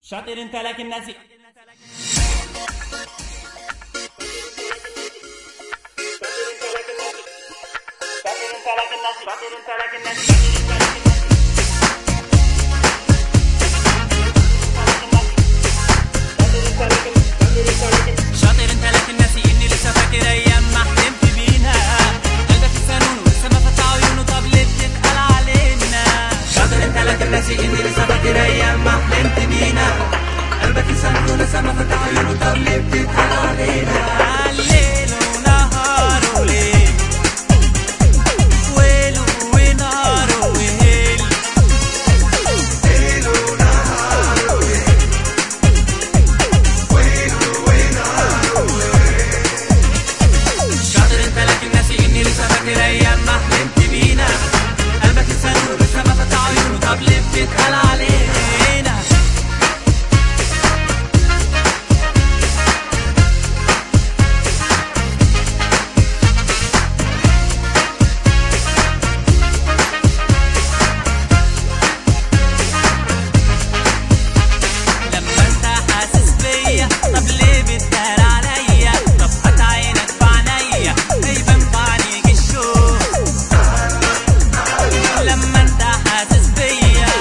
شاطر انت لكن ناسي شاطر انت لكن ناسي شاطر انت لكن ناسي شاطر انت لكن ناسي اني لسه فاكر ايام ما حلمت بينا قلبك لسانون ولسه ما فتح عيونه طب ليه بتتقال علينا شاطر انت لكن ناسي اني لسه فاكر ايام ما حلمت بينا قلبك لسانه لسه ما فتح عيونه طب ليه بتتقال علينا الليل ونهار وليل ويل ونهار وهيل شاطر انت لكن ناسي اني لسه فاكر ايام ما حلمت بينا قلبك لسانه لسه ما فتح عيونه طب ليه بتتقال علينا لما انت حاسس بيا طب ليه بتدار عليا طب قطع عينك في عينيا هيبان في عينيك الشوق لما انت حاسس بيا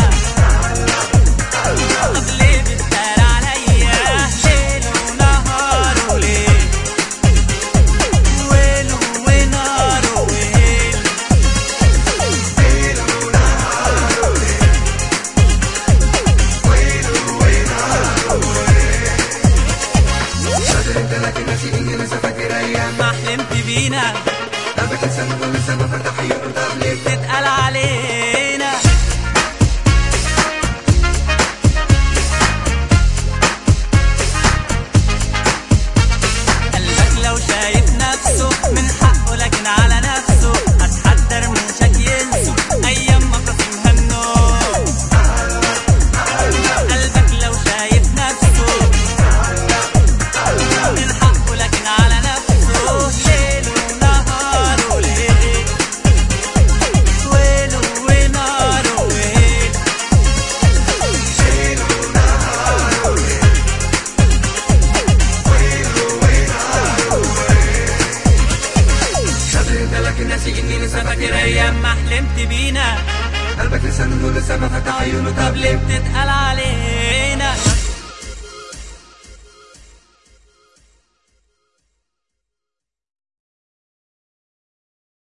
طب ليه بتدار عليا ليل ونهار وليل ويل ونهار وهيل شاطر انت لكن ناسي اني لسه فاكر ايام ما حلمت بينا قلبك لسانه لسه ما فتح عيونه طب ليه تتقال علينا قلبك لو شايف نفسه من حقه لكن على نفسه هتحضر من شك ينسوا ايام ما فاطمها النوم قلبك لو شايف نفسه من حقه لكن على نفسه ليل ونهار وليل ويل ونهار ويل شاطر انت لكن ناسي اني لسه فاكر ايام ما حلمت بينا قلبك لسانه لسه ما فتح عيونه طب طب ليه بتتقال عليه